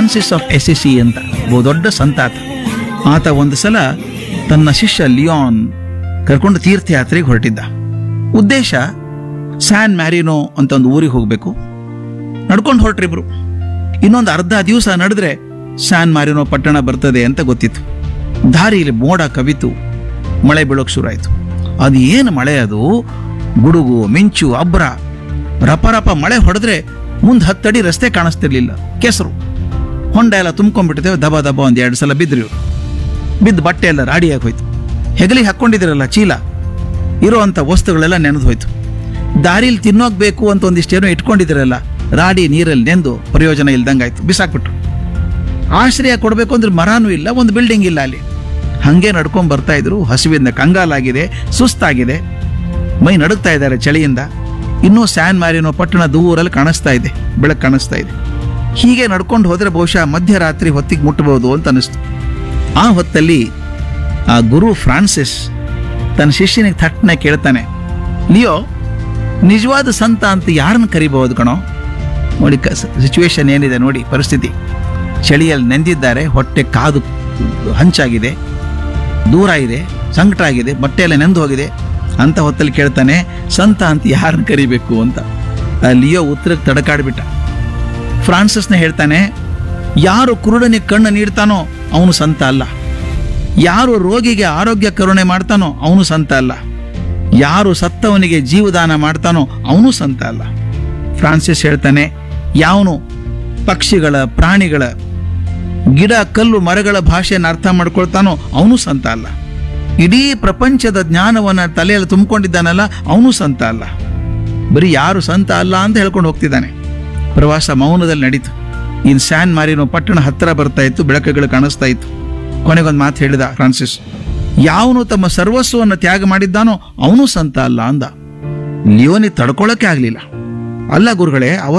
Francis of ACC ಅಂತ ಬಹು ದೊಡ್ಡ ಸಂತಾತ ಆತ ಒಂದು ಸಲ ತನ್ನ ಶಿಷ್ಯ ಲಿಯಾನ್ ಕರ್ಕೊಂಡು ತೀರ್ಥಯಾತ್ರೆಗೆ ಹೊರಟಿದ್ದ ಉದ್ದೇಶ ಸ್ಯಾನ್ ಮ್ಯಾರಿನೋ ಅಂತ ಒಂದು ಊರಿಗೆ ಹೋಗಬೇಕು ನಡ್ಕೊಂಡು ಹೊರಟ್ರಿಬ್ರು ಇನ್ನೊಂದು ಅರ್ಧ ದಿವಸ ನಡೆದ್ರೆ ಸ್ಯಾನ್ ಮಾರಿನೋ ಪಟ್ಟಣ ಬರ್ತದೆ ಅಂತ ಗೊತ್ತಿತ್ತು ದಾರಿಯಲ್ಲಿ ಮೋಡ ಕವಿತು ಮಳೆ ಬೀಳೋಕ್ ಶುರು ಆಯ್ತು ಅದು ಏನು ಮಳೆ ಅದು ಗುಡುಗು ಮಿಂಚು ಅಬ್ರ ರಪ ಮಳೆ ಹೊಡೆದ್ರೆ ಮುಂದೆ ಹತ್ತಡಿ ರಸ್ತೆ ಕಾಣಿಸ್ತಿರ್ಲಿಲ್ಲ ಕೆಸರು ಹೊಂಡ ಎಲ್ಲ ತುಂಬ್ಕೊಂಡ್ಬಿಟ್ಟಿದ್ದೇವೆ ದಬ ದಬ ಒಂದ್ ಎರಡು ಸಲ ಬಿದ್ರಿ ಇವ್ರು ಬಿದ್ದು ಬಟ್ಟೆ ಎಲ್ಲ ರಾಡಿಯಾಗಿ ಹೋಯ್ತು ಹೆಗಲಿಗೆ ಹಾಕ್ಕೊಂಡಿದ್ದೀರಲ್ಲ ಚೀಲ ಇರುವಂಥ ವಸ್ತುಗಳೆಲ್ಲ ನೆನೆದು ಹೋಯ್ತು ದಾರಿಲಿ ತಿನ್ನೋಗ್ಬೇಕು ಅಂತ ಒಂದಿಷ್ಟೇನೋ ಇಟ್ಕೊಂಡಿದ್ದೀರಲ್ಲ ರಾಡಿ ನೀರಲ್ಲಿ ನೆಂದು ಪ್ರಯೋಜನ ಇಲ್ದಂಗಾಯ್ತು ಬಿಸಾಕ್ಬಿಟ್ರು ಆಶ್ರಯ ಕೊಡಬೇಕು ಅಂದ್ರೆ ಮರಾನೂ ಇಲ್ಲ ಒಂದು ಬಿಲ್ಡಿಂಗ್ ಇಲ್ಲ ಅಲ್ಲಿ ಹಂಗೆ ನಡ್ಕೊಂಡ್ ಬರ್ತಾ ಇದ್ರು ಹಸಿವಿಂದ ಕಂಗಾಲಾಗಿದೆ ಸುಸ್ತಾಗಿದೆ ಮೈ ನಡುಗ್ತಾ ಇದ್ದಾರೆ ಚಳಿಯಿಂದ ಇನ್ನೂ ಸ್ಯಾನ್ ಮ್ಯಾರಿನೋ ಪಟ್ಟಣ ದೂರಲ್ಲಿ ಕಾಣಿಸ್ತಾ ಇದೆ ಬೆಳಕು ಕಾಣಿಸ್ತಾ ಇದೆ ಹೀಗೆ ನಡ್ಕೊಂಡು ಹೋದ್ರೆ ಬಹುಶಃ ಮಧ್ಯರಾತ್ರಿ ಹೊತ್ತಿಗೆ ಮುಟ್ಟಬಹುದು ಅಂತ ಅನಿಸ್ತು ಆ ಹೊತ್ತಲ್ಲಿ ಆ ಗುರು ಫ್ರಾನ್ಸಿಸ್ ತನ್ನ ಶಿಷ್ಯನಿಗೆ ಥಟ್ನೆ ಕೇಳ್ತಾನೆ ಲಿಯೋ ನಿಜವಾದ ಸಂತ ಅಂತ ಯಾರನ್ನ ಕರಿಬಹುದು ಕಣೋ ನೋಡಿ ಸಿಚುವೇಶನ್ ಏನಿದೆ ನೋಡಿ ಪರಿಸ್ಥಿತಿ ಚಳಿಯಲ್ಲಿ ನೆಂದಿದ್ದಾರೆ ಹೊಟ್ಟೆ ಕಾದು ಹಂಚಾಗಿದೆ ದೂರ ಇದೆ ಸಂಕಟ ಆಗಿದೆ ಬಟ್ಟೆ ಎಲ್ಲ ನೆಂದು ಹೋಗಿದೆ ಅಂತ ಹೊತ್ತಲ್ಲಿ ಕೇಳ್ತಾನೆ ಸಂತ ಅಂತ ಯಾರನ್ನ ಕರಿಬೇಕು ಅಂತ ಆ ಲಿಯೋ ಉತ್ತರಕ್ಕೆ ತಡಕಾಡ್ಬಿಟ್ಟ ಫ್ರಾನ್ಸಿಸ್ನ ಹೇಳ್ತಾನೆ ಯಾರು ಕುರುಡನಿಗೆ ಕಣ್ಣು ನೀಡ್ತಾನೋ ಅವನು ಸಂತ ಅಲ್ಲ ಯಾರು ರೋಗಿಗೆ ಆರೋಗ್ಯ ಕರುಣೆ ಮಾಡ್ತಾನೋ ಅವನು ಸಂತ ಅಲ್ಲ ಯಾರು ಸತ್ತವನಿಗೆ ಜೀವದಾನ ಮಾಡ್ತಾನೋ ಅವನು ಸಂತ ಅಲ್ಲ ಫ್ರಾನ್ಸಿಸ್ ಹೇಳ್ತಾನೆ ಯಾವನು ಪಕ್ಷಿಗಳ ಪ್ರಾಣಿಗಳ ಗಿಡ ಕಲ್ಲು ಮರಗಳ ಭಾಷೆಯನ್ನು ಅರ್ಥ ಮಾಡ್ಕೊಳ್ತಾನೋ ಅವನು ಸಂತ ಅಲ್ಲ ಇಡೀ ಪ್ರಪಂಚದ ಜ್ಞಾನವನ್ನ ತಲೆಯಲ್ಲಿ ತುಂಬಿಕೊಂಡಿದ್ದಾನಲ್ಲ ಅವನು ಸಂತ ಅಲ್ಲ ಬರೀ ಯಾರು ಸಂತ ಅಲ್ಲ ಅಂತ ಹೇಳ್ಕೊಂಡು ಹೋಗ್ತಿದ್ದಾನೆ ಪ್ರವಾಸ ಮೌನದಲ್ಲಿ ನಡೀತು ಇನ್ ಸ್ಯಾನ್ ಮಾರಿನೋ ಪಟ್ಟಣ ಹತ್ತಿರ ಬರ್ತಾ ಇತ್ತು ಬೆಳಕುಗಳು ಕಾಣಿಸ್ತಾ ಇತ್ತು ಕೊನೆಗೊಂದು ಮಾತು ಹೇಳಿದ ಫ್ರಾನ್ಸಿಸ್ ಯಾವನು ತಮ್ಮ ಸರ್ವಸ್ವವನ್ನು ತ್ಯಾಗ ಮಾಡಿದ್ದಾನೋ ಅವನು ಸಂತ ಅಲ್ಲ ಅಂದ ಲಿಯೋನಿ ತಡ್ಕೊಳ್ಳೋಕೆ ಆಗ್ಲಿಲ್ಲ ಅಲ್ಲ ಗುರುಗಳೇ ಅವತ್ತು